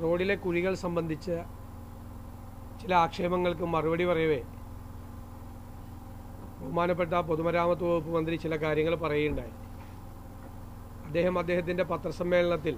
റോഡിലെ കുഴികൾ സംബന്ധിച്ച ചില ആക്ഷേപങ്ങൾക്ക് മറുപടി പറയവേ ബഹുമാനപ്പെട്ട പൊതുമരാമത്ത് വകുപ്പ് മന്ത്രി ചില കാര്യങ്ങൾ പറയുകയുണ്ടായി അദ്ദേഹം അദ്ദേഹത്തിൻ്റെ പത്രസമ്മേളനത്തിൽ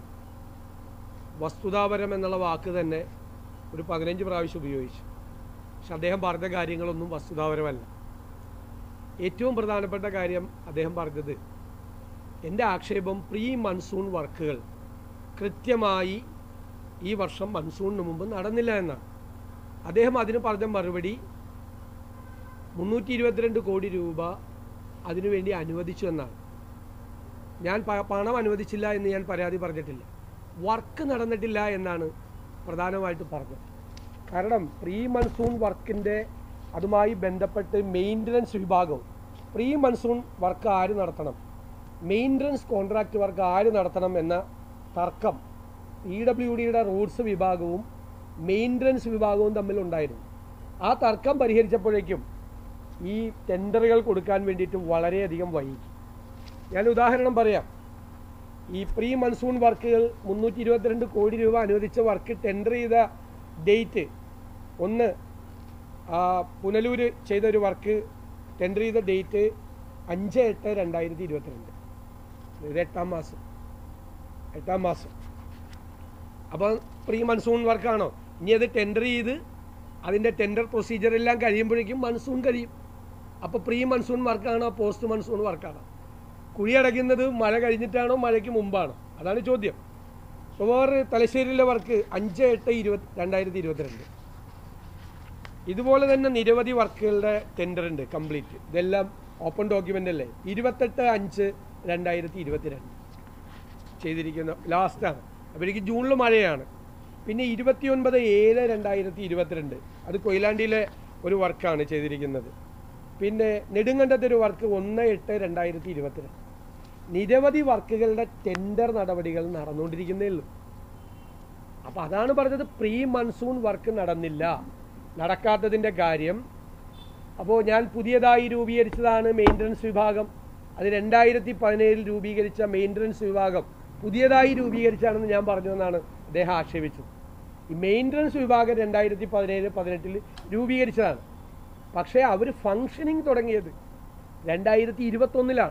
വസ്തുതാപരം എന്നുള്ള വാക്ക് തന്നെ ഒരു പതിനഞ്ച് പ്രാവശ്യം ഉപയോഗിച്ചു പക്ഷെ അദ്ദേഹം പറഞ്ഞ കാര്യങ്ങളൊന്നും വസ്തുതാപരമല്ല ഏറ്റവും പ്രധാനപ്പെട്ട കാര്യം അദ്ദേഹം പറഞ്ഞത് എൻ്റെ ആക്ഷേപം പ്രീ മൺസൂൺ വർക്കുകൾ കൃത്യമായി ഈ വർഷം മൺസൂണിന് മുമ്പ് നടന്നില്ല എന്നാണ് അദ്ദേഹം അതിന് പറഞ്ഞ മറുപടി മുന്നൂറ്റി ഇരുപത്തിരണ്ട് കോടി രൂപ അതിനുവേണ്ടി അനുവദിച്ചു എന്നാണ് ഞാൻ പ- പണം അനുവദിച്ചില്ല എന്ന് ഞാൻ പരാതി പറഞ്ഞിട്ടില്ല വർക്ക് നടന്നിട്ടില്ല എന്നാണ് പ്രധാനമായിട്ട് പറഞ്ഞത് കാരണം പ്രീ മൺസൂൺ വർക്കിൻ്റെ അതുമായി ബന്ധപ്പെട്ട് മെയിൻ്റനൻസ് വിഭാഗവും പ്രീ മൺസൂൺ വർക്ക് ആര് നടത്തണം മെയിൻ്റനൻസ് കോൺട്രാക്റ്റ് വർക്ക് ആര് നടത്തണം എന്ന തർക്കം ഇ ഡബ്ല്യു ഡിയുടെ റൂട്ട്സ് വിഭാഗവും മെയിൻ്റനൻസ് വിഭാഗവും തമ്മിലുണ്ടായിരുന്നു ആ തർക്കം പരിഹരിച്ചപ്പോഴേക്കും ഈ ടെൻഡറുകൾ കൊടുക്കാൻ വേണ്ടിയിട്ട് വളരെയധികം വൈകി ഞാൻ ഉദാഹരണം പറയാം ഈ പ്രീ മൺസൂൺ വർക്കുകൾ മുന്നൂറ്റി ഇരുപത്തിരണ്ട് കോടി രൂപ അനുവദിച്ച വർക്ക് ടെൻഡർ ചെയ്ത ഡേറ്റ് ഒന്ന് ആ, പുനലൂർ ചെയ്ത ഒരു വർക്ക് ടെൻഡർ ചെയ്ത ഡേറ്റ് അഞ്ച് എട്ട് രണ്ടായിരത്തി ഇരുപത്തിരണ്ട് ഇത് എട്ടാം മാസം എട്ടാം മാസം അപ്പോൾ പ്രീ മൺസൂൺ വർക്കാണോ ഇനി അത് ടെൻഡർ ചെയ്ത് അതിൻ്റെ ടെൻഡർ പ്രൊസീജിയർ എല്ലാം കഴിയുമ്പോഴേക്കും മൺസൂൺ കഴിയും അപ്പോൾ പ്രീ മൺസൂൺ വർക്കാണോ പോസ്റ്റ് മൺസൂൺ വർക്കാണോ കുഴി അടയ്ക്കുന്നത് മഴ കഴിഞ്ഞിട്ടാണോ മഴയ്ക്ക് മുമ്പാണോ അതാണ് ചോദ്യം സുമാർ തലശ്ശേരിയിലെ വർക്ക് അഞ്ച് എട്ട് ഇരുപത്തി രണ്ടായിരത്തി ഇരുപത്തിരണ്ട് ഇതുപോലെ തന്നെ നിരവധി വർക്കുകളുടെ ടെൻഡർ ഉണ്ട് കംപ്ലീറ്റ് ഇതെല്ലാം ഓപ്പൺ ഡോക്യുമെൻ്റ് അല്ലേ ഇരുപത്തെട്ട് അഞ്ച് രണ്ടായിരത്തി ഇരുപത്തിരണ്ട് ചെയ്തിരിക്കുന്ന ലാസ്റ്റാണ് അപ്പോഴേക്ക് ജൂണിൽ മഴയാണ് പിന്നെ ഇരുപത്തിയൊൻപത് ഏഴ് രണ്ടായിരത്തി ഇരുപത്തിരണ്ട് അത് കൊയിലാണ്ടിയിലെ ഒരു വർക്കാണ് ചെയ്തിരിക്കുന്നത് പിന്നെ നെടുങ്കണ്ടത്തെ ഒരു വർക്ക് ഒന്ന് എട്ട് രണ്ടായിരത്തി ഇരുപത്തിരണ്ട് നിരവധി വർക്കുകളുടെ ടെൻഡർ നടപടികൾ നടന്നുകൊണ്ടിരിക്കുന്നേ ഉള്ളൂ അപ്പോൾ അതാണ് പറഞ്ഞത് പ്രീ മൺസൂൺ വർക്ക് നടന്നില്ല നടക്കാത്തതിൻ്റെ കാര്യം അപ്പോൾ ഞാൻ പുതിയതായി രൂപീകരിച്ചതാണ് മെയിൻ്റനൻസ് വിഭാഗം അത് രണ്ടായിരത്തി പതിനേഴിൽ രൂപീകരിച്ച മെയിൻ്റനൻസ് വിഭാഗം പുതിയതായി രൂപീകരിച്ചാണെന്ന് ഞാൻ പറഞ്ഞു എന്നാണ് അദ്ദേഹം ആക്ഷേപിച്ചത് ഈ മെയിൻ്റനൻസ് വിഭാഗം രണ്ടായിരത്തി പതിനേഴ് പതിനെട്ടിൽ രൂപീകരിച്ചതാണ് പക്ഷേ അവർ ഫങ്ഷനിങ് തുടങ്ങിയത് രണ്ടായിരത്തി ഇരുപത്തൊന്നിലാണ്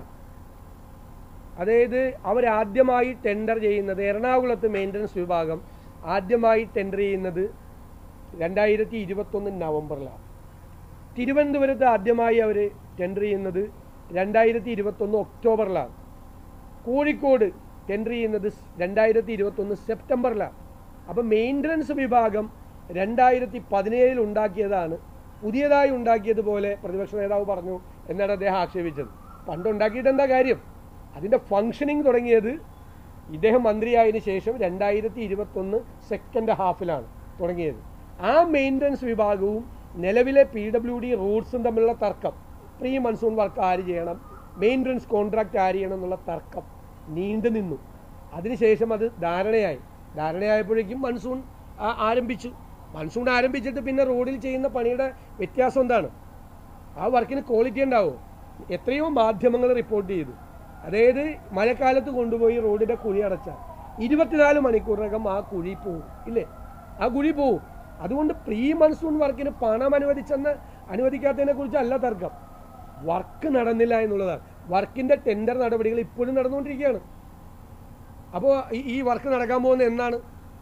അതായത് അവരാദ്യമായി ടെൻഡർ ചെയ്യുന്നത് എറണാകുളത്ത് മെയിൻ്റനൻസ് വിഭാഗം ആദ്യമായി ടെൻഡർ ചെയ്യുന്നത് രണ്ടായിരത്തി ഇരുപത്തൊന്ന് നവംബറിലാണ് തിരുവനന്തപുരത്ത് ആദ്യമായി അവർ ടെൻഡർ ചെയ്യുന്നത് രണ്ടായിരത്തി ഇരുപത്തൊന്ന് ഒക്ടോബറിലാണ് കോഴിക്കോട് ടെൻഡർ ചെയ്യുന്നത് രണ്ടായിരത്തി ഇരുപത്തൊന്ന് സെപ്റ്റംബറിലാണ് അപ്പം മെയിൻ്റനൻസ് വിഭാഗം രണ്ടായിരത്തി പതിനേഴിൽ ഉണ്ടാക്കിയതാണ് പുതിയതായി ഉണ്ടാക്കിയതുപോലെ പ്രതിപക്ഷ നേതാവ് പറഞ്ഞു എന്നാണ് അദ്ദേഹം ആക്ഷേപിച്ചത് പണ്ടുണ്ടാക്കിയിട്ട് എന്താ കാര്യം അതിൻ്റെ ഫങ്ഷനിങ് തുടങ്ങിയത് ഇദ്ദേഹം മന്ത്രിയായതിനു ശേഷം രണ്ടായിരത്തി ഇരുപത്തൊന്ന് സെക്കൻഡ് ഹാഫിലാണ് തുടങ്ങിയത് ആ മെയിൻ്റനൻസ് വിഭാഗവും നിലവിലെ പി ഡബ്ല്യു ഡി റൂട്ട്സും തമ്മിലുള്ള തർക്കം പ്രീ മൺസൂൺ വർക്ക് ആര് ചെയ്യണം മെയിൻ്റനൻസ് കോൺട്രാക്റ്റ് ആര് ചെയ്യണം എന്നുള്ള തർക്കം നീണ്ടു നിന്നു അതിനുശേഷം അത് ധാരണയായി ധാരണയായപ്പോഴേക്കും മൺസൂൺ ആ- ആരംഭിച്ചു മൺസൂൺ ആരംഭിച്ചിട്ട് പിന്നെ റോഡിൽ ചെയ്യുന്ന പണിയുടെ വ്യത്യാസം എന്താണ് ആ വർക്കിന് ക്വാളിറ്റി ഉണ്ടാവും എത്രയോ മാധ്യമങ്ങൾ റിപ്പോർട്ട് ചെയ്തു അതായത് മഴക്കാലത്ത് കൊണ്ടുപോയി റോഡിന്റെ കുഴി അടച്ചാൽ ഇരുപത്തിനാല് മണിക്കൂറിനകം ആ കുഴി പോവും ഇല്ലേ ആ കുഴി പോവും അതുകൊണ്ട് പ്രീ മൺസൂൺ വർക്കിന് പണം അനുവദിച്ചെന്ന് അനുവദിക്കാത്തതിനെ കുറിച്ചല്ല തർക്കം വർക്ക് നടന്നില്ല എന്നുള്ളതാണ് വർക്കിന്റെ ടെൻഡർ നടപടികൾ ഇപ്പോഴും നടന്നുകൊണ്ടിരിക്കുകയാണ് അപ്പോൾ ഈ വർക്ക് നടക്കാൻ പോകുന്നത് എന്നാണ്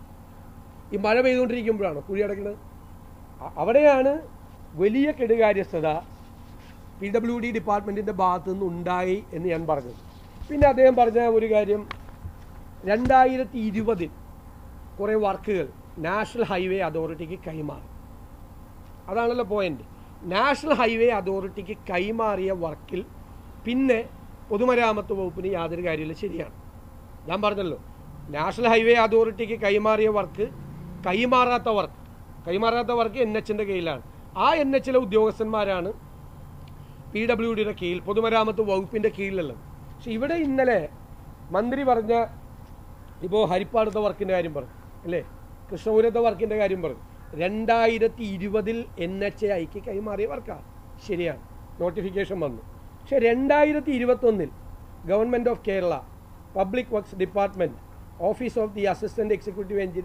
ഈ മഴ പെയ്തുകൊണ്ടിരിക്കുമ്പോഴാണ് കുഴി അടയ്ക്കുന്നത് അ- അവിടെയാണ് വലിയ കെടുകാര്യസ്ഥത പി ഡബ്ല്യു ഡി ഡിപ്പാർട്ട്മെൻറ്റിൻ്റെ ഭാഗത്തു നിന്ന് ഉണ്ടായി എന്ന് ഞാൻ പറഞ്ഞത് പിന്നെ അദ്ദേഹം പറഞ്ഞ ഒരു കാര്യം രണ്ടായിരത്തി ഇരുപതിൽ കുറേ വർക്കുകൾ നാഷണൽ ഹൈവേ അതോറിറ്റിക്ക് കൈമാറി അതാണല്ലോ പോയിന്റ് നാഷണൽ ഹൈവേ അതോറിറ്റിക്ക് കൈമാറിയ വർക്കിൽ പിന്നെ പൊതുമരാമത്ത് വകുപ്പിന് യാതൊരു കാര്യമില്ല ശരിയാണ് ഞാൻ പറഞ്ഞല്ലോ നാഷണൽ ഹൈവേ അതോറിറ്റിക്ക് കൈമാറിയ വർക്ക് കൈമാറാത്ത വർക്ക് കൈമാറാത്ത വർക്ക് എൻ എച്ചിൻ്റെ കീഴിലാണ് ആ എൻ എച്ചിലെ ഉദ്യോഗസ്ഥന്മാരാണ് പി ഡബ്ല്യു ഡിയുടെ കീഴിൽ പൊതുമരാമത്ത് വകുപ്പിൻ്റെ കീഴിലുള്ളത് പക്ഷെ ഇവിടെ ഇന്നലെ മന്ത്രി പറഞ്ഞ ഇപ്പോൾ ഹരിപ്പാടത്തെ വർക്കിൻ്റെ കാര്യം പറഞ്ഞു അല്ലേ കൃഷ്ണപുരത്തെ വർക്കിൻ്റെ കാര്യം പറഞ്ഞു രണ്ടായിരത്തി ഇരുപതിൽ എൻ എച്ച് ഐക്ക് കൈമാറിയ വർക്കാണ് ശരിയാണ് നോട്ടിഫിക്കേഷൻ വന്നു പക്ഷെ രണ്ടായിരത്തി ഇരുപത്തൊന്നിൽ government of Kerala public works department office of the assistant executive engineer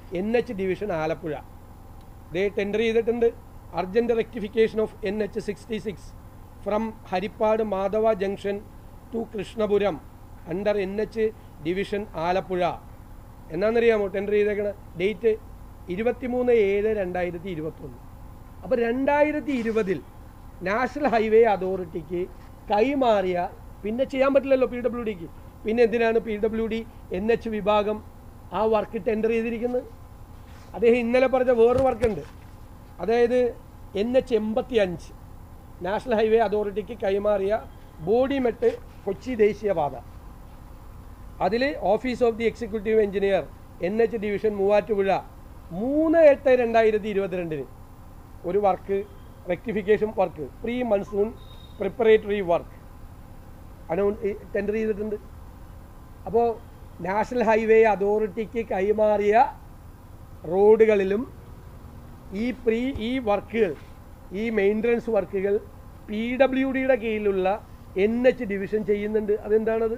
N H division Alappuzha ദേ ടെൻഡർ ചെയ്തിട്ടുണ്ട് urgent rectification of N H sixty six from Harippad Madhava junction to Krishnapuram under N H division Alappuzha എന്നാണെന്നറിയാമോ ടെൻഡർ ചെയ്തേക്കണ date ഇരുപത്തിമൂന്ന് ഏഴ് രണ്ടായിരത്തി ഇരുപത്തൊന്ന് അപ്പോൾ രണ്ടായിരത്തി ഇരുപതിൽ നാഷണൽ ഹൈവേ അതോറിറ്റിക്ക് കൈമാറിയ പിന്നെ ചെയ്യാൻ പറ്റില്ലല്ലോ പി ഡബ്ല്യു ഡിക്ക് പിന്നെ എന്തിനാണ് P W D N H വിഭാഗം ആ വർക്ക് ടെൻഡർ ചെയ്തിരിക്കുന്നത് അദ്ദേഹം ഇന്നലെ പറഞ്ഞ വേറൊരു വർക്കുണ്ട് അതായത് എൻ എച്ച് എൺപത്തി അഞ്ച് നാഷണൽ ഹൈവേ അതോറിറ്റിക്ക് കൈമാറിയ ബോഡി മെട്ട് കൊച്ചി ദേശീയപാത അതിൽ office of the executive engineer N H division Muvattupuzha മൂന്ന് എട്ട് രണ്ടായിരത്തി ഇരുപത്തിരണ്ടിന് ഒരു work rectification work pre monsoon preparatory work അനൗ ടെൻഡർ ചെയ്തിട്ടുണ്ട് അപ്പോൾ നാഷണൽ ഹൈവേ അതോറിറ്റിക്ക് കൈമാറിയ റോഡുകളിലും ഈ പ്രീ ഈ വർക്കുകൾ ഈ മെയിൻ്റനൻസ് വർക്കുകൾ പി ഡബ്ല്യു ഡിയുടെ കീഴിലുള്ള എൻ എച്ച് ഡിവിഷൻ ചെയ്യുന്നുണ്ട് അതെന്താണത്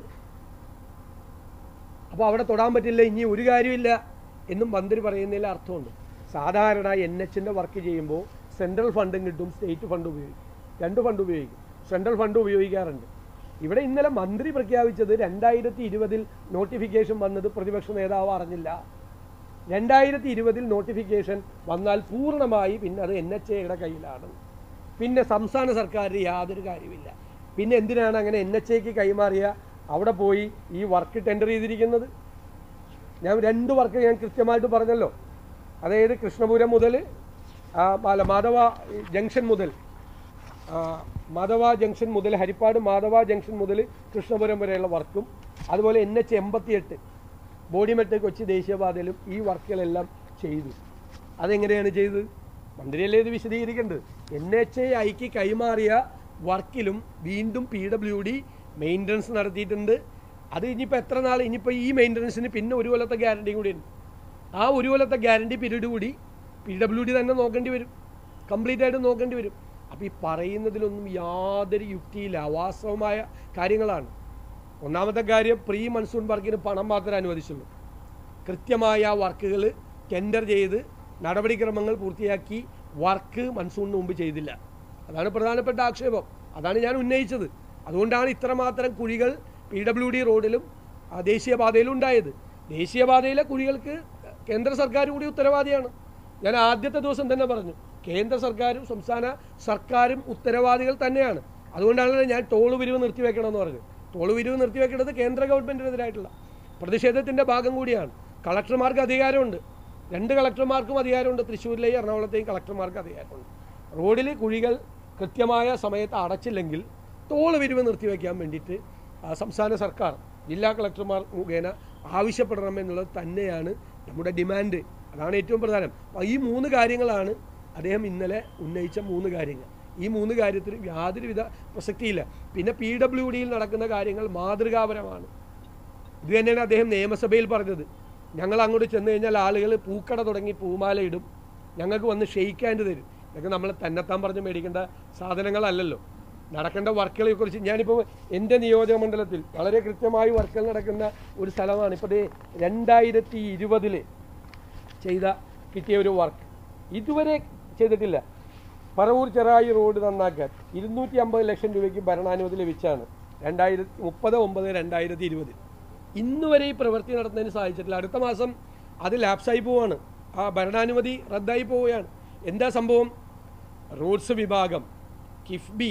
അപ്പോൾ അവിടെ തൊടാൻ പറ്റില്ല ഇനി ഒരു കാര്യമില്ല എന്നും മന്ത്രി പറയുന്നതിൽ അർത്ഥമുണ്ട് സാധാരണ എൻ എച്ചിൻ്റെ വർക്ക് ചെയ്യുമ്പോൾ സെൻട്രൽ ഫണ്ടും കിട്ടും സ്റ്റേറ്റ് ഫണ്ട് ഉപയോഗിക്കും രണ്ട് ഫണ്ട് ഉപയോഗിക്കും സെൻട്രൽ ഫണ്ട് ഉപയോഗിക്കാറുണ്ട് ഇവിടെ ഇന്നലെ മന്ത്രി പ്രഖ്യാപിച്ചത് രണ്ടായിരത്തി ഇരുപതിൽ നോട്ടിഫിക്കേഷൻ വന്നത് പ്രതിപക്ഷ നേതാവ് അറിഞ്ഞില്ല രണ്ടായിരത്തി ഇരുപതിൽ നോട്ടിഫിക്കേഷൻ വന്നാൽ പൂർണ്ണമായി പിന്നെ അത് എൻ എച്ച് എയുടെ കയ്യിലാണ് പിന്നെ സംസ്ഥാന സർക്കാരിന് യാതൊരു കാര്യമില്ല പിന്നെ എന്തിനാണ് അങ്ങനെ എൻ എച്ച് എക്ക് കൈമാറിയ അവിടെ പോയി ഈ വർക്ക് ടെൻഡർ ചെയ്തിരിക്കുന്നത് ഞാൻ രണ്ട് വർക്ക് ഞാൻ കൃത്യമായിട്ട് പറഞ്ഞല്ലോ അതായത് കൃഷ്ണപുരം മുതൽ ആ, അല്ല മാധവ ജംഗ്ഷൻ മുതൽ ആ, മാധവ ജംഗ്ഷൻ മുതൽ ഹരിപ്പാട് മാധവ ജംഗ്ഷൻ മുതൽ കൃഷ്ണപുരം വരെയുള്ള വർക്കും അതുപോലെ എൻ എച്ച് എൺപത്തിയെട്ട് ബോഡിമെട്ട് കൊച്ചി ദേശീയപാതയിലും ഈ വർക്കുകളെല്ലാം ചെയ്തു അതെങ്ങനെയാണ് ചെയ്തത് മന്ത്രിയല്ലേ ഇത് വിശദീകരിക്കേണ്ടത് എൻ എച്ച് എ ഐക്ക് കൈമാറിയ വർക്കിലും വീണ്ടും പി ഡബ്ല്യു ഡി മെയിൻ്റനൻസ് നടത്തിയിട്ടുണ്ട് അത് ഇനിയിപ്പോൾ എത്ര നാൾ ഇനിയിപ്പോൾ ഈ മെയിൻ്റനൻസിന് പിന്നെ ഒരു കൊല്ലത്തെ ഗ്യാരണ്ടിയും കൂടി ഉണ്ട് ആ ഒരു കൊല്ലത്തെ ഗ്യാരണ്ടി പീരീഡ് കൂടി പി ഡബ്ല്യു ഡി തന്നെ നോക്കേണ്ടി വരും കംപ്ലീറ്റ് ആയിട്ട് നോക്കേണ്ടി വരും അപ്പോൾ ഈ പറയുന്നതിലൊന്നും യാതൊരു യുക്തിയില്ല അവാസ്തവമായ കാര്യങ്ങളാണ് ഒന്നാമത്തെ കാര്യം പ്രീ മൺസൂൺ വർക്കിന് പണം മാത്രമേ അനുവദിച്ചുള്ളൂ കൃത്യമായ ആ വർക്കുകൾ ടെൻഡർ ചെയ്ത് നടപടിക്രമങ്ങൾ പൂർത്തിയാക്കി വർക്ക് മൺസൂണിന് മുമ്പ് ചെയ്തില്ല അതാണ് പ്രധാനപ്പെട്ട ആക്ഷേപം അതാണ് ഞാൻ ഉന്നയിച്ചത് അതുകൊണ്ടാണ് ഇത്രമാത്രം കുഴികൾ പി ഡബ്ല്യു ഡി റോഡിലും ആ, ദേശീയപാതയിലും ഉണ്ടായത് ദേശീയപാതയിലെ കുഴികൾക്ക് കേന്ദ്ര സർക്കാർ കൂടി ഉത്തരവാദിയാണ് ഞാൻ ആദ്യത്തെ ദിവസം തന്നെ പറഞ്ഞു കേന്ദ്ര സർക്കാരും സംസ്ഥാന സർക്കാരും ഉത്തരവാദികൾ തന്നെയാണ് അതുകൊണ്ടാണ് ഞാൻ ടോൾ പിരിവ് നിർത്തിവെക്കണമെന്ന് പറഞ്ഞത് ടോൾ പിരിവ് നിർത്തിവെക്കേണ്ടത് കേന്ദ്ര ഗവൺമെൻറ്റിനെതിരായിട്ടുള്ള പ്രതിഷേധത്തിൻ്റെ ഭാഗം കൂടിയാണ് കളക്ടർമാർക്ക് അധികാരമുണ്ട് രണ്ട് കളക്ടർമാർക്കും അധികാരമുണ്ട് തൃശ്ശൂരിലെയും എറണാകുളത്തെയും കളക്ടർമാർക്ക് അധികാരമുണ്ട് റോഡിൽ കുഴികൾ കൃത്യമായ സമയത്ത് അടച്ചില്ലെങ്കിൽ ടോൾ പിരിവ് നിർത്തിവെക്കാൻ വേണ്ടിയിട്ട് ആ, സംസ്ഥാന സർക്കാർ ജില്ലാ കളക്ടർമാർ മുഖേന ആവശ്യപ്പെടണമെന്നുള്ളത് തന്നെയാണ് നമ്മുടെ ഡിമാൻഡ് അതാണ് ഏറ്റവും പ്രധാനം അപ്പോൾ ഈ മൂന്ന് കാര്യങ്ങളാണ് അദ്ദേഹം ഇന്നലെ ഉന്നയിച്ച മൂന്ന് കാര്യങ്ങൾ ഈ മൂന്ന് കാര്യത്തിൽ യാതൊരുവിധ പ്രസക്തിയില്ല പിന്നെ പി ഡബ്ല്യു ഡിയിൽ നടക്കുന്ന കാര്യങ്ങൾ മാതൃകാപരമാണ് ഇത് തന്നെയാണ് അദ്ദേഹം നിയമസഭയിൽ പറഞ്ഞത് ഞങ്ങൾ അങ്ങോട്ട് ചെന്ന് കഴിഞ്ഞാൽ ആളുകൾ പൂക്കട തുടങ്ങി പൂമാല ഇടും ഞങ്ങൾക്ക് വന്ന് ഷെയ്ക്ക് ഹാൻഡ് തരും ഇതൊക്കെ നമ്മൾ തന്നെത്താൻ പറഞ്ഞ് മേടിക്കേണ്ട സാധനങ്ങളല്ലല്ലോ നടക്കേണ്ട വർക്കുകളെ കുറിച്ച് ഞാനിപ്പോൾ എൻ്റെ നിയോജക മണ്ഡലത്തിൽ വളരെ കൃത്യമായി വർക്കുകൾ നടക്കുന്ന ഒരു സ്ഥലമാണ് ഇപ്പോൾ ദേ രണ്ടായിരത്തി ഇരുപതിൽ ചെയ്ത കിട്ടിയ ഒരു വർക്ക് ഇതുവരെ ചെയ്തിട്ടില്ല പറവൂർ ചെറായി റോഡ് നന്നാക്കാൻ ഇരുന്നൂറ്റി അമ്പത് ലക്ഷം രൂപയ്ക്ക് ഭരണാനുമതി ലഭിച്ചാണ് രണ്ടായിരത്തി മുപ്പത് ഒമ്പത് രണ്ടായിരത്തി ഇരുപതിൽ ഇന്ന് വരെ ഈ പ്രവൃത്തി നടത്തുന്നതിന് സാധിച്ചിട്ടില്ല അടുത്ത മാസം അത് ലാപ്സായി പോവാണ് ആ ഭരണാനുമതി റദ്ദായി പോവുകയാണ് എന്താ സംഭവം റോഡ്സ് വിഭാഗം കിഫ്ബി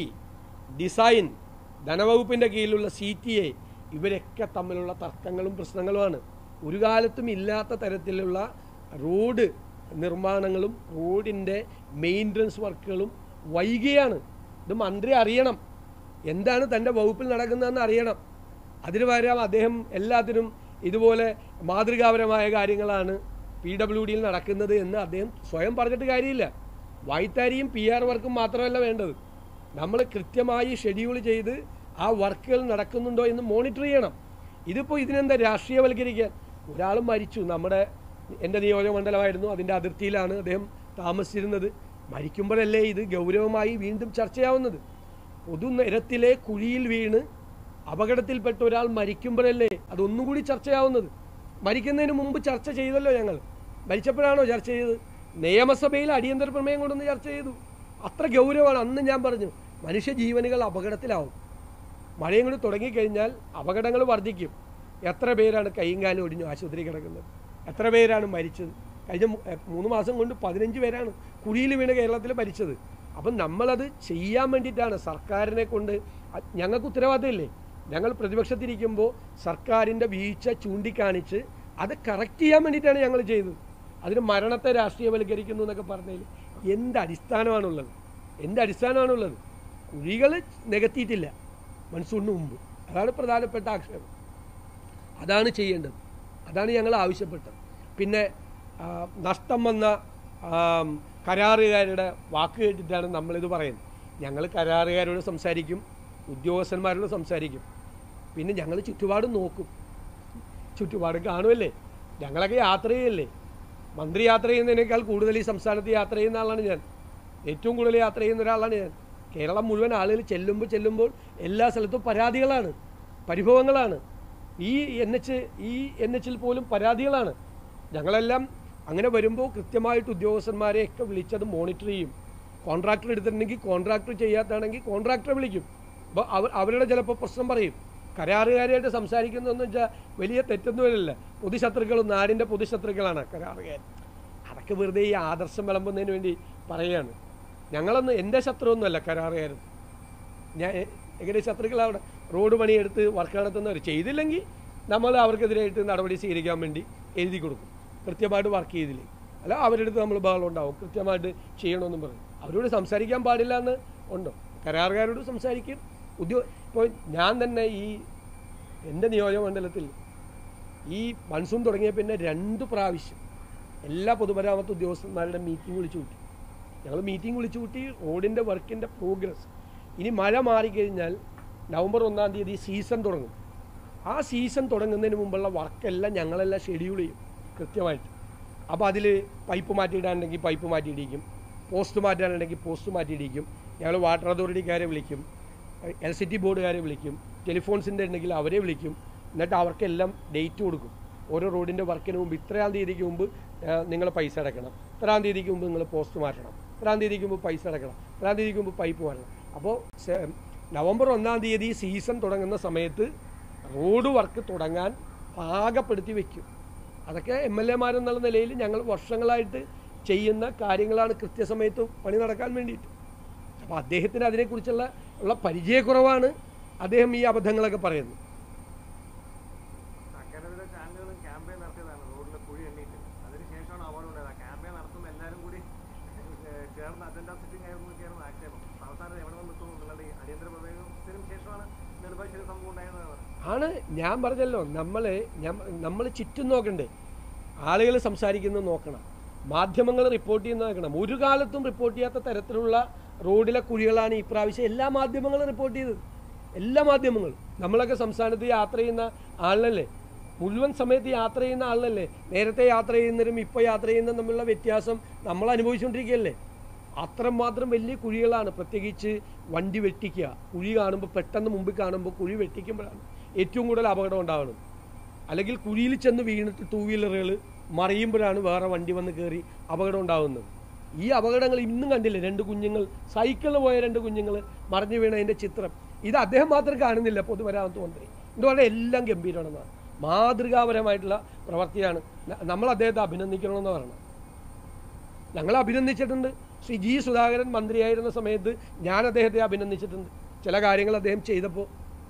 ഡിസൈൻ ധനവകുപ്പിൻ്റെ കീഴിലുള്ള സി ടി എ ഇവരൊക്കെ തമ്മിലുള്ള തർക്കങ്ങളും പ്രശ്നങ്ങളുമാണ് ഒരു കാലത്തും ഇല്ലാത്ത തരത്തിലുള്ള റോഡ് നിർമ്മാണങ്ങളും റോഡിൻ്റെ മെയിൻ്റനൻസ് വർക്കുകളും വൈകിയാണ് ഇത് മന്ത്രി അറിയണം എന്താണ് തൻ്റെ വകുപ്പിൽ നടക്കുന്നതെന്ന് അറിയണം അതിന് പകരം അദ്ദേഹം എല്ലാത്തിനും ഇതുപോലെ മാതൃകാപരമായ കാര്യങ്ങളാണ് പി ഡബ്ല്യു ഡിയിൽ നടക്കുന്നത് എന്ന് അദ്ദേഹം സ്വയം പറഞ്ഞിട്ട് കാര്യമില്ല വായ്ത്താരിയും പി ആർ വർക്കും മാത്രമല്ല വേണ്ടത് നമ്മൾ കൃത്യമായി ഷെഡ്യൂൾ ചെയ്ത് ആ വർക്കുകൾ നടക്കുന്നുണ്ടോ എന്ന് മോണിറ്റർ ചെയ്യണം ഇതിപ്പോൾ ഇതിനെന്താ രാഷ്ട്രീയവൽക്കരിക്കാൻ ഒരാൾ മരിച്ചു നമ്മുടെ എൻ്റെ നിയോജകമണ്ഡലമായിരുന്നു അതിൻ്റെ അതിർത്തിയിലാണ് അദ്ദേഹം താമസിച്ചിരുന്നത് മരിക്കുമ്പോഴല്ലേ ഇത് ഗൗരവമായി വീണ്ടും ചർച്ചയാവുന്നത് പൊതുനിരത്തിലെ കുഴിയിൽ വീണ് അപകടത്തിൽപ്പെട്ട ഒരാൾ മരിക്കുമ്പോഴല്ലേ അതൊന്നുകൂടി ചർച്ചയാവുന്നത് മരിക്കുന്നതിന് മുമ്പ് ചർച്ച ചെയ്തല്ലോ ഞങ്ങൾ ഭരിച്ചപ്പോഴാണോ ചർച്ച ചെയ്തത് നിയമസഭയിൽ അടിയന്തര പ്രമേയം കൊണ്ടൊന്ന് ചർച്ച ചെയ്തു അത്ര ഗൗരവമാണ് അന്ന് ഞാൻ പറഞ്ഞു മനുഷ്യ ജീവനുകൾ അപകടത്തിലാവും മഴയും കൂടി തുടങ്ങിക്കഴിഞ്ഞാൽ അപകടങ്ങൾ വർദ്ധിക്കും എത്ര പേരാണ് കൈയും കാലും ഒടിഞ്ഞു ആശുപത്രി കിടക്കുന്നത് എത്ര പേരാണ് മരിച്ചത് കഴിഞ്ഞ മൂ- എ, മൂന്ന് മാസം കൊണ്ട് പതിനഞ്ച് പേരാണ് കുഴിയിൽ വീണ് കേരളത്തിൽ മരിച്ചത് അപ്പം നമ്മളത് ചെയ്യാൻ വേണ്ടിയിട്ടാണ് സർക്കാരിനെ കൊണ്ട് അ- ഞങ്ങൾക്ക് ഉത്തരവാദിത്തമില്ലേ ഞങ്ങൾ പ്രതിപക്ഷത്തിരിക്കുമ്പോൾ സർക്കാരിൻ്റെ വീഴ്ച ചൂണ്ടിക്കാണിച്ച് അത് കറക്റ്റ് ചെയ്യാൻ വേണ്ടിയിട്ടാണ് ഞങ്ങൾ ചെയ്തത് അതിന് മരണത്തെ രാഷ്ട്രീയവൽക്കരിക്കുന്നു എന്നൊക്കെ പറഞ്ഞതിൽ എന്ത് അടിസ്ഥാനമാണുള്ളത് എന്ത് അടിസ്ഥാനമാണുള്ളത് കുഴികൾ നികത്തിയിട്ടില്ല മൺസൂണിന് മുമ്പ് അതാണ് പ്രധാനപ്പെട്ട ആക്ഷേപം അതാണ് ചെയ്യേണ്ടത് അതാണ് ഞങ്ങൾ ആവശ്യപ്പെട്ടത് പിന്നെ ആ, നഷ്ടം വന്ന ആം, കരാറുകാരുടെ വാക്ക് കേട്ടിട്ടാണ് നമ്മളിത് പറയുന്നത് ഞങ്ങൾ കരാറുകാരോട് സംസാരിക്കും ഉദ്യോഗസ്ഥന്മാരോട് സംസാരിക്കും പിന്നെ ഞങ്ങൾ ചുറ്റുപാടും നോക്കും ചുറ്റുപാടും കാണുമല്ലേ ഞങ്ങളൊക്കെ യാത്ര ചെയ്യല്ലേ മന്ത്രി യാത്ര ചെയ്യുന്നതിനേക്കാൾ കൂടുതൽ ഈ സംസ്ഥാനത്ത് യാത്ര ചെയ്യുന്ന ആളാണ് ഞാൻ ഏറ്റവും കൂടുതൽ യാത്ര ചെയ്യുന്ന ഒരാളാണ് ഞാൻ കേരളം മുഴുവൻ ആളുകൾ ചെല്ലുമ്പോൾ ചെല്ലുമ്പോൾ എല്ലാ സ്ഥലത്തും പരാതികളാണ് പരിഭവങ്ങളാണ് ഈ എൻ എച്ച് ഈ എൻ എച്ചിൽ പോലും പരാതികളാണ് ഞങ്ങളെല്ലാം അങ്ങനെ വരുമ്പോൾ കൃത്യമായിട്ട് ഉദ്യോഗസ്ഥന്മാരെയൊക്കെ വിളിച്ചത് മോണിറ്റർ ചെയ്യും കോൺട്രാക്ടർ എടുത്തിട്ടുണ്ടെങ്കിൽ കോൺട്രാക്ടർ ചെയ്യാത്താണെങ്കിൽ കോൺട്രാക്ടറെ വിളിക്കും അപ്പോൾ അവർ അവരുടെ ചിലപ്പോൾ പ്രശ്നം പറയും കരാറുകാരായിട്ട് സംസാരിക്കുന്നതെന്ന് വെച്ചാൽ വലിയ തെറ്റൊന്നുമില്ല പൊതുശത്രുക്കളും നാടിൻ്റെ പൊതുശത്രുക്കളാണ് കരാറുകാർ അതൊക്കെ വെറുതെ ഈ ആദർശം വിളമ്പുന്നതിന് വേണ്ടി പറയുകയാണ് ഞങ്ങളൊന്നും എൻ്റെ ശത്രുവൊന്നുമല്ല കരാറുകാരും ഞാൻ എങ്ങനെ ശത്രുക്കളവിടെ റോഡ് പണിയെടുത്ത് വർക്ക് നടത്തുന്നവർ ചെയ്തില്ലെങ്കിൽ നമ്മൾ അവർക്കെതിരായിട്ട് നടപടി സ്വീകരിക്കാൻ വേണ്ടി എഴുതി കൊടുക്കും കൃത്യമായിട്ട് വർക്ക് ചെയ്തില്ലേ അല്ല അവരുടെ അടുത്ത് നമ്മൾ ബഹളം ഉണ്ടാവും കൃത്യമായിട്ട് ചെയ്യണമെന്നും പറയും അവരോട് സംസാരിക്കാൻ പാടില്ല എന്ന് ഉണ്ടോ കരാറുകാരോട് സംസാരിക്കും ഉദ്യോഗ ഇപ്പോൾ ഞാൻ തന്നെ ഈ എൻ്റെ നിയോജകമണ്ഡലത്തിൽ ഈ മൺസൂൺ തുടങ്ങിയ പിന്നെ രണ്ട് പ്രാവശ്യം എല്ലാ പൊതുമരാമത്ത് ഉദ്യോഗസ്ഥന്മാരുടെ മീറ്റിംഗ് വിളിച്ചു കൂട്ടി ഞങ്ങൾ മീറ്റിംഗ് വിളിച്ചു കൂട്ടി റോഡിൻ്റെ വർക്കിൻ്റെ പ്രോഗ്രസ് ഇനി മഴ മാറിക്കഴിഞ്ഞാൽ നവംബർ ഒന്നാം തീയതി സീസൺ തുടങ്ങും ആ സീസൺ തുടങ്ങുന്നതിന് മുമ്പുള്ള വർക്കെല്ലാം ഞങ്ങളെല്ലാം ഷെഡ്യൂൾ ചെയ്യും കൃത്യമായിട്ട് അപ്പോൾ അതിൽ പൈപ്പ് മാറ്റിയിടാനുണ്ടെങ്കിൽ പൈപ്പ് മാറ്റിയിടിക്കും പോസ്റ്റ് മാറ്റാനുണ്ടെങ്കിൽ പോസ്റ്റ് മാറ്റിയിടിക്കും ഞങ്ങൾ വാട്ടർ അതോറിറ്റിക്കാരെ വിളിക്കും എൽ സി ടി ബോർഡുകാരെ വിളിക്കും ടെലിഫോൺസിൻ്റെ ഉണ്ടെങ്കിൽ അവരെ വിളിക്കും എന്നിട്ട് അവർക്കെല്ലാം ഡേറ്റ് കൊടുക്കും ഓരോ റോഡിൻ്റെ വർക്കിന് മുമ്പ് ഇത്രയാം തീയതിക്ക് മുമ്പ് നിങ്ങൾ പൈസ അടയ്ക്കണം ഇത്രാം തീയതിക്ക് മുമ്പ് നിങ്ങൾ പോസ്റ്റ് മാറ്റണം ഇത്രാം തീയതിക്ക് മുമ്പ് പൈസ അടയ്ക്കണം ഇത്രാം തീയതിക്ക് മുമ്പ് പൈപ്പ് മാറ്റണം അപ്പോൾ നവംബർ ഒന്നാം തീയതി സീസൺ തുടങ്ങുന്ന സമയത്ത് റോഡ് വർക്ക് തുടങ്ങാൻ പാകപ്പെടുത്തി വെക്കും അതൊക്കെ എം എൽ എമാരെന്നുള്ള നിലയിൽ ഞങ്ങൾ വർഷങ്ങളായിട്ട് ചെയ്യുന്ന കാര്യങ്ങളാണ് കൃത്യസമയത്ത് പണി നടക്കാൻ വേണ്ടിയിട്ട് അപ്പോൾ അദ്ദേഹത്തിന് അതിനെക്കുറിച്ചുള്ള ഉള്ള പരിചയക്കുറവാണ് അദ്ദേഹം ഈ അബദ്ധങ്ങളൊക്കെ പറയുന്നത് സകലവിധ ചാനലുകളും ക്യാമ്പയിൻ നടത്തിയതാണ് റോഡിലെ കുഴി എണ്ണീറ്റ് അതിനുശേഷമാണ് അവാർഡ് ഉണ്ടായത് ആ ക്യാമ്പയിൻ നടത്തുമ്പോൾ എല്ലാവരും കൂടി ഏഹ്, ചേർന്ന് അജണ്ട സെറ്റിംഗ് ആയിരുന്നു എന്നൊക്കെയാണ് ആക്ഷേപം അവസാനം എവിടെ നിന്ന് നിൽക്കുന്നു നിങ്ങളുടെ ഈ അടിയന്തര പ്രമേയത്തിനും ശേഷമാണ് നെടുമ്പാശ്ശേരി സംഭവം ഉണ്ടായെന്നാണ് പറയുന്നത് ആണ് ഞാൻ പറഞ്ഞല്ലോ നമ്മൾ നമ്മൾ ചുറ്റും നോക്കണ്ടേ ആളുകൾ സംസാരിക്കുന്നത് നോക്കണം മാധ്യമങ്ങൾ റിപ്പോർട്ട് ചെയ്യുന്നത് നോക്കണം ഒരു കാലത്തും റിപ്പോർട്ട് ചെയ്യാത്ത തരത്തിലുള്ള റോഡിലെ കുഴികളാണ് ഈ പ്രാവശ്യം എല്ലാ മാധ്യമങ്ങളും റിപ്പോർട്ട് ചെയ്തത് എല്ലാ മാധ്യമങ്ങളും നമ്മളൊക്കെ സംസ്ഥാനത്ത് യാത്ര ചെയ്യുന്ന ആളിനല്ലേ മുഴുവൻ സമയത്ത് യാത്ര ചെയ്യുന്ന ആളിനല്ലേ നേരത്തെ യാത്ര ചെയ്യുന്നവരും ഇപ്പോൾ യാത്ര ചെയ്യുന്നതും തമ്മിലുള്ള വ്യത്യാസം നമ്മൾ അനുഭവിച്ചുകൊണ്ടിരിക്കുകയല്ലേ അത്രമാത്രം വലിയ കുഴികളാണ് പ്രത്യേകിച്ച് വണ്ടി വെട്ടിക്കുക കുഴി കാണുമ്പോൾ പെട്ടെന്ന് മുമ്പിൽ കാണുമ്പോൾ കുഴി വെട്ടിക്കുമ്പോഴാണ് ഏറ്റവും കൂടുതൽ അപകടം ഉണ്ടാവുന്നത് അല്ലെങ്കിൽ കുഴിയിൽ ചെന്ന് വീണിട്ട് ടൂ വീലറുകൾ മറിയുമ്പോഴാണ് വേറെ വണ്ടി വന്ന് കയറി അപകടം ഉണ്ടാകുന്നത് ഈ അപകടങ്ങൾ ഇന്നും കണ്ടില്ലേ രണ്ട് കുഞ്ഞുങ്ങൾ സൈക്കിളിൽ പോയ രണ്ട് കുഞ്ഞുങ്ങൾ മറിഞ്ഞു വീണതിൻ്റെ ചിത്രം ഇത് അദ്ദേഹം മാത്രം കാണുന്നില്ല പൊതുമരാമത്ത് മന്ത്രി എന്തുകൊണ്ട് എല്ലാം ഗംഭീരമാണെന്നാണ് മാതൃകാപരമായിട്ടുള്ള പ്രവൃത്തിയാണ് ന- നമ്മൾ അദ്ദേഹത്തെ അഭിനന്ദിക്കണമെന്ന് പറയണം ഞങ്ങൾ അഭിനന്ദിച്ചിട്ടുണ്ട് ശ്രീ ജി സുധാകരൻ മന്ത്രിയായിരുന്ന സമയത്ത് ഞാൻ അദ്ദേഹത്തെ അഭിനന്ദിച്ചിട്ടുണ്ട് ചില കാര്യങ്ങൾ അദ്ദേഹം ചെയ്തപ്പോൾ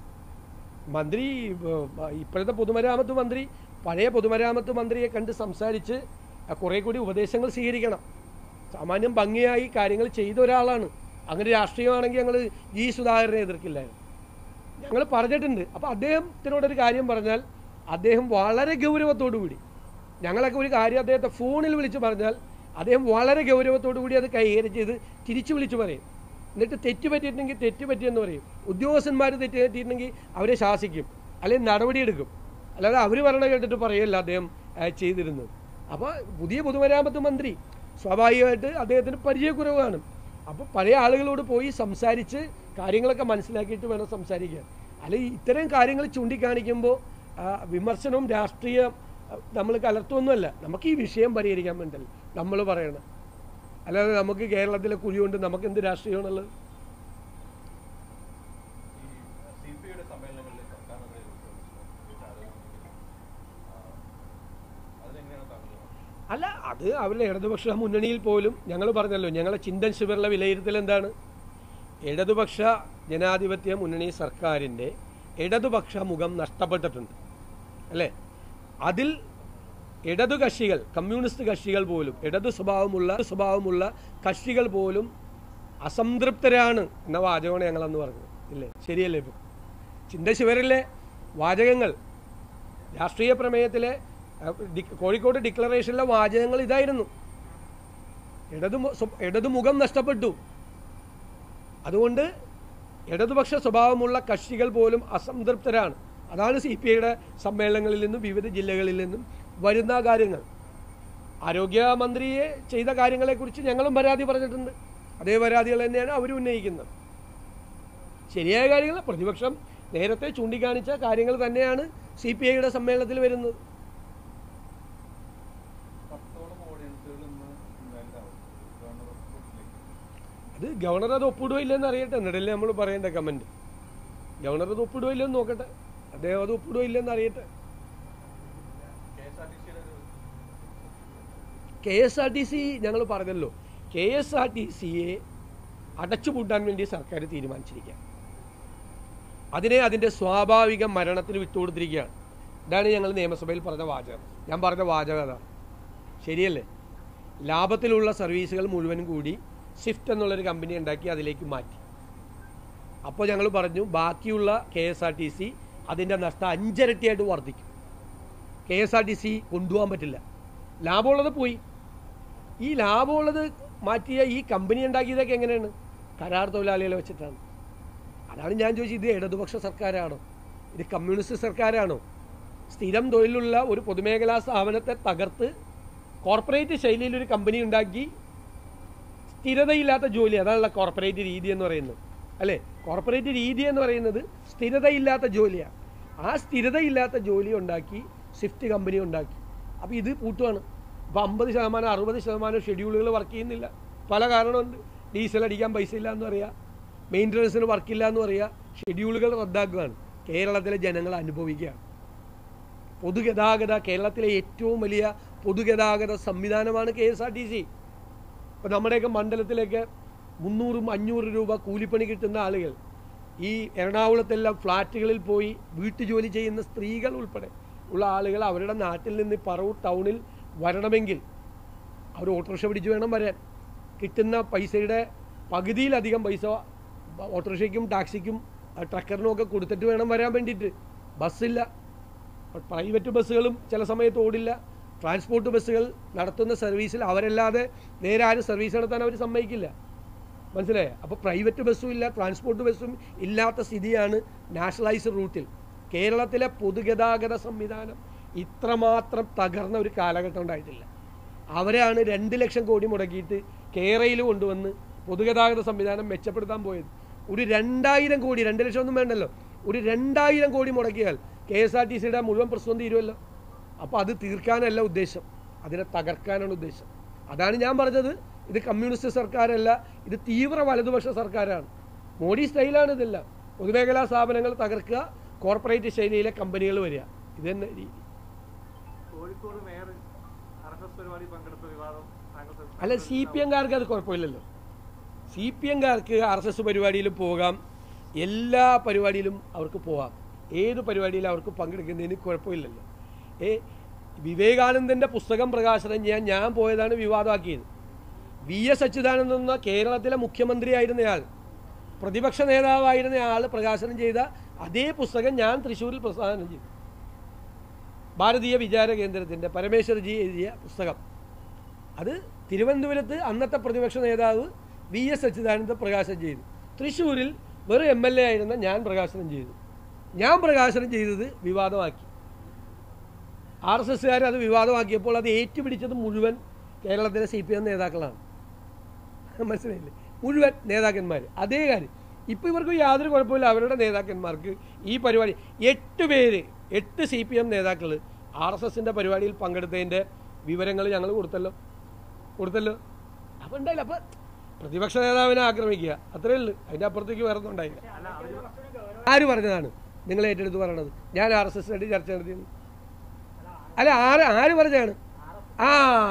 മന്ത്രി ഏഹ്, ഇപ്പോഴത്തെ പൊതുമരാമത്ത് മന്ത്രി പഴയ പൊതുമരാമത്ത് മന്ത്രിയെ കണ്ട് സംസാരിച്ച് കുറേ കൂടി ഉപദേശങ്ങൾ സ്വീകരിക്കണം സാമാന്യം ഭംഗിയായി കാര്യങ്ങൾ ചെയ്ത ഒരാളാണ് അങ്ങനെ രാഷ്ട്രീയമാണെങ്കിൽ ഞങ്ങൾ ജി സുധാകരനെ എതിർക്കില്ലായിരുന്നു ഞങ്ങൾ പറഞ്ഞിട്ടുണ്ട് അപ്പോൾ അദ്ദേഹത്തിനോടൊരു കാര്യം പറഞ്ഞാൽ അദ്ദേഹം വളരെ ഗൗരവത്തോടു കൂടി ഞങ്ങളൊക്കെ ഒരു കാര്യം അദ്ദേഹത്തെ ഫോണിൽ വിളിച്ച് പറഞ്ഞാൽ അദ്ദേഹം വളരെ ഗൗരവത്തോടു കൂടി അത് കൈകാര്യം ചെയ്ത് തിരിച്ചു വിളിച്ച് പറയും എന്നിട്ട് തെറ്റ് പറ്റിയിട്ടുണ്ടെങ്കിൽ തെറ്റ് പറ്റിയെന്ന് പറയും ഉദ്യോഗസ്ഥന്മാർ തെറ്റ് പറ്റിയിട്ടുണ്ടെങ്കിൽ അവരെ ശാസിക്കും അല്ലെങ്കിൽ നടപടിയെടുക്കും അല്ലാതെ അവർ പറയണ കേട്ടിട്ട് പറയല്ല അദ്ദേഹം ആ, ചെയ്തിരുന്നത് അപ്പോൾ പുതിയ പൊതുമരാമത്ത് മന്ത്രി സ്വാഭാവികമായിട്ട് അദ്ദേഹത്തിന് പരിചയക്കുറവാണ് അപ്പോൾ പഴയ ആളുകളോട് പോയി സംസാരിച്ച് കാര്യങ്ങളൊക്കെ മനസ്സിലാക്കിയിട്ട് വേണം സംസാരിക്കാൻ അല്ലെങ്കിൽ ഇത്തരം കാര്യങ്ങൾ ചൂണ്ടിക്കാണിക്കുമ്പോൾ ആ, വിമർശനവും രാഷ്ട്രീയ നമ്മൾ കലർത്തൊന്നുമല്ല നമുക്ക് ഈ വിഷയം പരിഹരിക്കാൻ വേണ്ടല്ല നമ്മൾ പറയണം അല്ലാതെ നമുക്ക് കേരളത്തിലെ കുഴിയുണ്ട് നമുക്ക് എന്ത് രാഷ്ട്രീയമാണുള്ളത് ഈ സി പി ഐയുടെ സമ്മേളനങ്ങളിൽ സർക്കാരിനെതിരെ ഉന്നയിച്ച ആരോപണങ്ങൾ ആ, അതിനെങ്ങനെയാണ് താങ്കൾ കാണുന്നത്? അല്ല അത് അവരുടെ ഇടതുപക്ഷ മുന്നണിയിൽ പോലും ഞങ്ങൾ പറഞ്ഞല്ലോ ഞങ്ങളെ ചിന്തൻ ശിവറിലെ വിലയിരുത്തൽ എന്താണ് ഇടതുപക്ഷ ജനാധിപത്യ മുന്നണി സർക്കാരിൻ്റെ ഇടതുപക്ഷ മുഖം നഷ്ടപ്പെട്ടിട്ടുണ്ട് അല്ലേ അതിൽ ഇടതു കക്ഷികൾ കമ്മ്യൂണിസ്റ്റ് കക്ഷികൾ പോലും ഇടതു സ്വഭാവമുള്ള സ്വഭാവമുള്ള കക്ഷികൾ പോലും അസംതൃപ്തരാണ് എന്ന വാചകമാണ് ഞങ്ങളന്ന് പറഞ്ഞത് ഇല്ലേ ശരിയല്ലേ ഇപ്പം ചിന്തശിവരിലെ വാചകങ്ങൾ രാഷ്ട്രീയ പ്രമേയത്തിലെ അഹ്, ഡി- കോഴിക്കോട് ഡിക്ലറേഷനിലെ വാചകങ്ങൾ ഇതായിരുന്നു ഇടതു മു- സ്വ- ഇടതുമുഖം നഷ്ടപ്പെട്ടു അതുകൊണ്ട് ഇടതുപക്ഷ സ്വഭാവമുള്ള കക്ഷികൾ പോലും അസംതൃപ്തരാണ് അതാണ് സി പി ഐയുടെ സമ്മേളനങ്ങളിൽ നിന്നും വിവിധ ജില്ലകളിൽ നിന്നും വരുന്ന കാര്യങ്ങൾ ആരോഗ്യമന്ത്രിയെ ചെയ്ത കാര്യങ്ങളെക്കുറിച്ച് ഞങ്ങളും പരാതി പറഞ്ഞിട്ടുണ്ട് അതേ പരാതികൾ തന്നെയാണ് അവർ ഉന്നയിക്കുന്നത് ശരിയായ കാര്യങ്ങൾ പ്രതിപക്ഷം നേരത്തെ ചൂണ്ടിക്കാണിച്ച കാര്യങ്ങൾ തന്നെയാണ് സി പി ഐയുടെ സമ്മേളനത്തിൽ വരുന്നത് പത്തോളം ഓഡിയൻസുകൾ ഇന്ന് ഇൻവാലിഡാവും ഗവർണർ റിപ്പോർട്ടിലേക്ക് അത് ഗവർണർ അത് ഒപ്പിടുകയോ ഇല്ലെന്ന് അറിയട്ടെ എന്നിട്ടല്ലേ നമ്മൾ പറയേണ്ട കമൻറ്റ് ഗവർണർ അത് ഒപ്പിടുകയോ ഇല്ലെന്ന് നോക്കട്ടെ അദ്ദേഹം അത് ഒപ്പിടുകയോ ഇല്ലെന്ന് അറിയട്ടെ കെ എസ് ആർ ടി സിയുടെ ഒരു K S R T C ഞങ്ങൾ പറഞ്ഞല്ലോ കെ എസ് ആർ ടി സിയെ അടച്ചുപൂട്ടാൻ വേണ്ടി സർക്കാർ തീരുമാനിച്ചിരിക്കുകയാണ് അതിനെ അതിൻ്റെ സ്വാഭാവിക മരണത്തിന് വിട്ടുകൊടുത്തിരിക്കുകയാണ് ഇതാണ് ഞങ്ങൾ നിയമസഭയിൽ പറഞ്ഞ വാചകം ഞാൻ പറഞ്ഞ വാചകം അതാണ് ശരിയല്ലേ ലാഭത്തിലുള്ള സർവീസുകൾ മുഴുവനും കൂടി സ്വിഫ്റ്റ് എന്നുള്ളൊരു കമ്പനി ഉണ്ടാക്കി അതിലേക്ക് മാറ്റി അപ്പോൾ ഞങ്ങൾ പറഞ്ഞു ബാക്കിയുള്ള K S R T C അതിൻ്റെ നഷ്ടം അഞ്ചിരട്ടിയായിട്ട് വർദ്ധിക്കും K S R T C കൊണ്ടുപോകാൻ പറ്റില്ല ലാഭമുള്ളത് പോയി ഈ ലാഭമുള്ളത് മാറ്റിയ ഈ കമ്പനി ഉണ്ടാക്കിയതൊക്കെ എങ്ങനെയാണ് കരാർ തൊഴിലാളികളെ വെച്ചിട്ടാണ് അതാണ് ഞാൻ ചോദിച്ചത് ഇത് ഇടതുപക്ഷ സർക്കാരാണോ ഇത് കമ്മ്യൂണിസ്റ്റ് സർക്കാരാണോ സ്ഥിരം തൊഴിലുള്ള ഒരു പൊതുമേഖലാ സ്ഥാപനത്തെ തകർത്ത് കോർപ്പറേറ്റ് ശൈലിയിൽ ഒരു കമ്പനി ഉണ്ടാക്കി സ്ഥിരതയില്ലാത്ത ജോലി അതാണല്ലോ കോർപ്പറേറ്റ് രീതി എന്ന് പറയുന്നത് അല്ലേ കോർപ്പറേറ്റ് രീതി എന്ന് പറയുന്നത് സ്ഥിരതയില്ലാത്ത ജോലിയാണ് ആ സ്ഥിരതയില്ലാത്ത ജോലി ഉണ്ടാക്കി സ്വിഫ്റ്റ് കമ്പനി ഉണ്ടാക്കി അപ്പോൾ ഇത് പൂട്ടുവാണ് ഇപ്പോൾ അമ്പത് ശതമാനം അറുപത് ശതമാനം ഷെഡ്യൂളുകൾ വർക്ക് ചെയ്യുന്നില്ല പല കാരണമുണ്ട് ഡീസൽ അടിക്കാൻ പൈസ ഇല്ല എന്ന് പറയാം മെയിൻ്റനൻസിന് വർക്കില്ല എന്ന് പറയാം ഷെഡ്യൂളുകൾ റദ്ദാക്കുകയാണ് കേരളത്തിലെ ജനങ്ങൾ അനുഭവിക്കുകയാണ് പൊതുഗതാഗത കേരളത്തിലെ ഏറ്റവും വലിയ പൊതുഗതാഗത സംവിധാനമാണ് K S R T C ഇപ്പം നമ്മുടെയൊക്കെ മണ്ഡലത്തിലേക്ക് മുന്നൂറും അഞ്ഞൂറ് രൂപ കൂലിപ്പണി കിട്ടുന്ന ആളുകൾ ഈ എറണാകുളത്തെല്ലാം ഫ്ലാറ്റുകളിൽ പോയി വീട്ടുജോലി ചെയ്യുന്ന സ്ത്രീകൾ ഉൾപ്പെടെ ഉള്ള ആളുകൾ അവരുടെ നാട്ടിൽ നിന്ന് പറവൂർ ടൗണിൽ വരണമെങ്കിൽ അവർ ഓട്ടോറിക്ഷ പിടിച്ച് വേണം വരാൻ കിട്ടുന്ന പൈസയുടെ പകുതിയിലധികം പൈസ ഓട്ടോറിക്ഷയ്ക്കും ടാക്സിക്കും ആ, ട്രക്കറിനും ഒക്കെ കൊടുത്തിട്ട് വേണം വരാൻ വേണ്ടിയിട്ട് ബസ്സില്ല പ്രൈവറ്റ് ബസ്സുകളും ചില സമയത്ത് ഓടില്ല ട്രാൻസ്പോർട്ട് ബസ്സുകൾ നടത്തുന്ന സർവീസിൽ അവരല്ലാതെ നേരെ ആരും സർവീസ് നടത്താൻ അവർ സമ്മതിക്കില്ല മനസ്സിലായോ അപ്പോൾ പ്രൈവറ്റ് ബസ്സും ഇല്ല ട്രാൻസ്പോർട്ട് ബസ്സും ഇല്ലാത്ത സ്ഥിതിയാണ് നാഷണലൈസ്ഡ് റൂട്ടിൽ കേരളത്തിലെ പൊതുഗതാഗത സംവിധാനം ഇത്രമാത്രം തകർന്ന ഒരു കാലഘട്ടം ഉണ്ടായിട്ടില്ല അവരാണ് രണ്ട് ലക്ഷം കോടി മുടക്കിയിട്ട് കേരളയിൽ കൊണ്ടുവന്ന് പൊതുഗതാഗത സംവിധാനം മെച്ചപ്പെടുത്താൻ പോയത് ഒരു രണ്ടായിരം കോടി രണ്ട് ലക്ഷം ഒന്നും വേണ്ടല്ലോ ഒരു രണ്ടായിരം കോടി മുടക്കിയാൽ കെ എസ് ആർ ടി സിയുടെ മുഴുവൻ പ്രശ്നം തീരുമല്ലോ അപ്പോൾ അത് തീർക്കാനല്ല ഉദ്ദേശം അതിനെ തകർക്കാനാണ് ഉദ്ദേശം അതാണ് ഞാൻ പറഞ്ഞത് ഇത് കമ്മ്യൂണിസ്റ്റ് സർക്കാരല്ല ഇത് തീവ്ര വലതുപക്ഷ സർക്കാരാണ് മോഡി സ്റ്റൈലാണ് ഇതെല്ലാം പൊതുമേഖലാ സ്ഥാപനങ്ങൾ തകർക്കുക കോർപ്പറേറ്റ് ശൈലിയിലെ കമ്പനികൾ വരിക ഇത് തന്നെ രീതി Kozhikode mayor R S S പരിപാടി പങ്കെടുത്ത വിവാദം താങ്കൾ അല്ല സി പി എംകാർക്ക് അത് കുഴപ്പമില്ലല്ലോ സി പി എംകാർക്ക് ആർ എസ് എസ് പരിപാടിയിലും പോകാം എല്ലാ പരിപാടിയിലും അവർക്ക് പോകാം ഏത് പരിപാടിയിലും അവർക്ക് പങ്കെടുക്കുന്നതിന് കുഴപ്പമില്ലല്ലോ ഏ വിവേകാനന്ദൻ്റെ പുസ്തകം പ്രകാശനം ചെയ്യാൻ ഞാൻ പോയതാണ് വിവാദമാക്കിയത് വി എസ് അച്യുതാനന്ദൻ എന്ന കേരളത്തിലെ മുഖ്യമന്ത്രിയായിരുന്നയാൾ പ്രതിപക്ഷ നേതാവായിരുന്ന ആൾ പ്രകാശനം ചെയ്ത അതേ പുസ്തകം ഞാൻ തൃശ്ശൂരിൽ പ്രസാദനം ചെയ്തു ഭാരതീയ വിചാര കേന്ദ്രത്തിൻ്റെ പരമേശ്വർജി എഴുതിയ പുസ്തകം അത് തിരുവനന്തപുരത്ത് അന്നത്തെ പ്രതിപക്ഷ നേതാവ് വി എസ് അച്യുതാനന്ദൻ പ്രകാശനം ചെയ്തു തൃശ്ശൂരിൽ വെറും എം എൽ എ ആയിരുന്ന ഞാൻ പ്രകാശനം ചെയ്തു ഞാൻ പ്രകാശനം ചെയ്തത് വിവാദമാക്കി ആർ എസ് എസ്സുകാർ അത് വിവാദമാക്കിയപ്പോൾ അത് ഏറ്റുപിടിച്ചത് മുഴുവൻ കേരളത്തിലെ സി പി എം നേതാക്കളാണ് മനസ്സിലായില്ലേ മുഴുവൻ നേതാക്കന്മാർ അതേ കാര്യം ഇപ്പോൾ ഇവർക്ക് യാതൊരു കുഴപ്പമില്ല അവരുടെ നേതാക്കന്മാർക്ക് ഈ പരിപാടി എട്ട് പേര് എട്ട് സി പി എം നേതാക്കൾ ആർ എസ് എസിൻ്റെ പരിപാടിയിൽ പങ്കെടുത്തതിൻ്റെ വിവരങ്ങൾ ഞങ്ങൾ കൊടുത്തല്ലോ കൊടുത്തല്ലോ അപ്പം ഉണ്ടായില്ല അപ്പം പ്രതിപക്ഷ നേതാവിനെ ആക്രമിക്കുക അത്രയേ ഉള്ളൂ അതിൻ്റെ അപ്പുറത്തേക്ക് വേറെ ഒന്നും ഉണ്ടായില്ല അല്ല അവര് ആര് പറഞ്ഞതാണ് നിങ്ങൾ ഏറ്റെടുത്ത് പറയണത് ഞാൻ ആർ എസ് എസിനായിട്ട് ചർച്ച നടത്തിയത് അല്ല ആര് ആര് പറഞ്ഞതാണ് ആ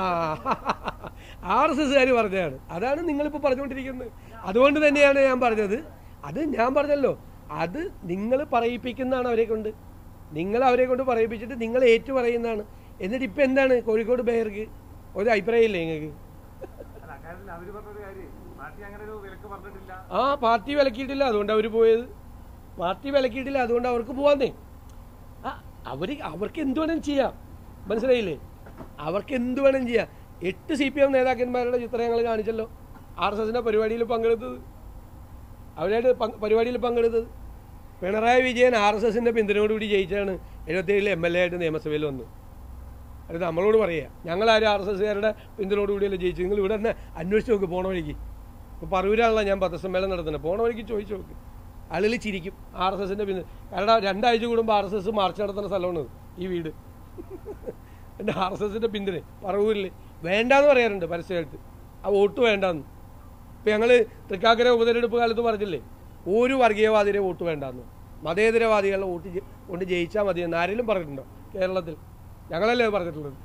ആർ എസ് എസ്സുകാർ പറഞ്ഞതാണ് അതാണ് നിങ്ങളിപ്പോൾ പറഞ്ഞുകൊണ്ടിരിക്കുന്നത് അതുകൊണ്ട് തന്നെയാണ് ഞാൻ പറഞ്ഞത് അത് ഞാൻ പറഞ്ഞല്ലോ അത് നിങ്ങൾ പറയിപ്പിക്കുന്നതാണ് അവരെ കൊണ്ട് നിങ്ങൾ അവരെ കൊണ്ട് പറയിപ്പിച്ചിട്ട് നിങ്ങൾ ഏറ്റു പറയുന്നതാണ് എന്നിട്ട് ഇപ്പം എന്താണ് കോഴിക്കോട് ബേർക്ക് ഒരു അഭിപ്രായം ഇല്ലേ നിങ്ങൾക്ക് അല്ല അക്കാര്യത്തിൽ അവര് പറഞ്ഞൊരു കാര്യം പാർട്ടി അങ്ങനെ ഒരു വിലക്ക് പറഞ്ഞിട്ടില്ല ആ പാർട്ടി വിലക്കിയിട്ടില്ല അതുകൊണ്ട് അവർ പോയത് പാർട്ടി വിലക്കിയിട്ടില്ല അതുകൊണ്ട് അവർക്ക് പോവാന്നേ ആ അവർ അവർക്ക് എന്ത് വേണം ചെയ്യാം മനസ്സിലായില്ലേ അവർക്ക് എന്ത് വേണം ചെയ്യാം എട്ട് സി പി എം നേതാക്കന്മാരുടെ ചിത്രം ഞങ്ങൾ കാണിച്ചല്ലോ ആർ എസ് എസിൻ്റെ പരിപാടിയിൽ പങ്കെടുത്തത് അവരായിട്ട് പങ്ക് പരിപാടിയിൽ പങ്കെടുത്തത് പിണറായി വിജയൻ ആർ എസ് എസിൻ്റെ പിന്തുണയോടുകൂടി ജയിച്ചാണ് എഴുപത്തേഴിൽ എം എൽ എ ആയിട്ട് നിയമസഭയിൽ വന്നു അത് നമ്മളോട് പറയുക ഞങ്ങളാരും ആർ എസ് എസ്സുകാരുടെ പിന്തുണയോടുകൂടിയല്ലേ ജയിച്ചു നിങ്ങൾ ഇവിടെ തന്നെ അന്വേഷിച്ച് നോക്ക് പോണ വഴിക്ക് ഇപ്പോൾ പറവൂരാണല്ലോ ഞാൻ പത്രസമ്മേളനം നടത്തുന്നത് പോണ വഴിക്ക് ചോദിച്ചു നോക്ക് ആളുകൾ ചിരിക്കും ആർ എസ് എസിൻ്റെ പിന്തുണ കാരണം രണ്ടാഴ്ച കൂടുമ്പോൾ ആർ എസ് എസ് മാർച്ച് നടത്തുന്ന സ്ഥലമാണ് ഇത്, ഈ വീട് എൻ്റെ ആർ എസ് എസിൻ്റെ പിന്തുണ പറവൂരിൽ വേണ്ടാന്ന് പറയാറുണ്ട് പരസ്യമായിട്ട് ആ വോട്ട് വേണ്ടാന്ന് ഇപ്പം ഞങ്ങൾ തൃക്കാക്കര ഉപതെരഞ്ഞെടുപ്പ് കാലത്ത് പറഞ്ഞില്ലേ ഒരു വർഗീയവാദിയുടെ വോട്ട് വേണ്ടാന്ന് മതേതരവാദികളുടെ വോട്ട് ജെ- കൊണ്ട് ജയിച്ചാൽ മതിയെന്ന് ആരെങ്കിലും പറഞ്ഞിട്ടുണ്ടോ കേരളത്തിൽ ഞങ്ങളല്ലേ അത് പറഞ്ഞിട്ടുള്ളത്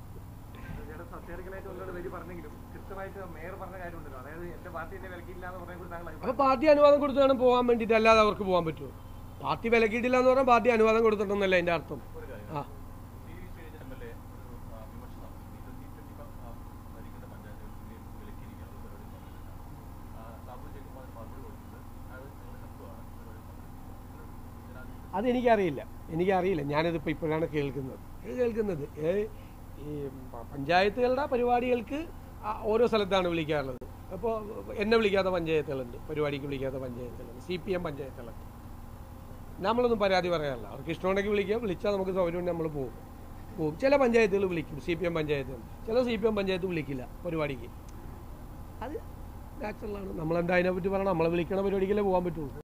ചേട്ടൻ സത്യാരിക്കലായിട്ട് ഒന്നോട് വരി പറഞ്ഞെങ്കിലും കൃത്യമായിട്ട് മേയർ പറഞ്ഞ കാര്യമുണ്ടല്ലോ അതായത് എന്റെ പാർട്ടി എന്നെ വിലക്കില്ല എന്ന് പറഞ്ഞ കുറിച്ച് താങ്കൾ അപ്പോൾ പാർട്ടി അനുവാദം കൊടുത്ത് വേണം പോകാൻ വേണ്ടിയിട്ട് അല്ലാതെ അവർക്ക് പോകാൻ പറ്റുമോ പാർട്ടി വിലക്കിയിട്ടില്ല എന്ന് പറഞ്ഞാൽ പാർട്ടി അനുവാദം കൊടുത്തിട്ടുണ്ടല്ലേ എൻ്റെ അർത്ഥം ഒരു കാര്യം ആ T V stage M L A ഒരു ആ, വിമർശനം ഈ ട്വന്റി ട്വന്റി ഭരിക്കുന്ന പഞ്ചായത്തുകൾ വിലക്കിയിരിക്കുകയാണ് ഒരു പരിപാടി പങ്കെടുക്കാൻ സാബു ജയകുമാർ മറുപടി കൊടുത്തത് അത് നിങ്ങളുടെ ശബ്ദമാണ് പരിപാടി പങ്കെടുക്കുന്നത് ജനാധിപത്യ അതെനിക്കറിയില്ല എനിക്കറിയില്ല ഞാനിതിപ്പോൾ ഇപ്പോഴാണ് കേൾക്കുന്നത് ഇത് കേൾക്കുന്നത് ഏ, ഈ പ- പഞ്ചായത്തുകളുടെ പരിപാടികൾക്ക് ആ ഓരോ സ്ഥലത്താണ് വിളിക്കാറുള്ളത് അപ്പോൾ എന്നെ വിളിക്കാത്ത പഞ്ചായത്തുകളുണ്ട് പരിപാടിക്ക് വിളിക്കാത്ത പഞ്ചായത്തുകളുണ്ട് സി പി എം പഞ്ചായത്തുകളുണ്ട് നമ്മളൊന്നും പരാതി പറയാറില്ല അവർക്ക് ഇഷ്ടമുണ്ടെങ്കിൽ വിളിക്കാം വിളിച്ചാൽ നമുക്ക് സൗകര്യം നമ്മൾ പോകും പോകും ചില പഞ്ചായത്തുകൾ വിളിക്കും സി പി എം പഞ്ചായത്തുകൾ ചില സി പി എം പഞ്ചായത്ത് വിളിക്കില്ല പരിപാടിക്ക് അത് നാച്ചുറലാണ് നമ്മളെന്താ അതിനെപ്പറ്റി പറയണം നമ്മളെ വിളിക്കണ പരിപാടിക്കല്ലേ പോകാൻ പറ്റുള്ളൂ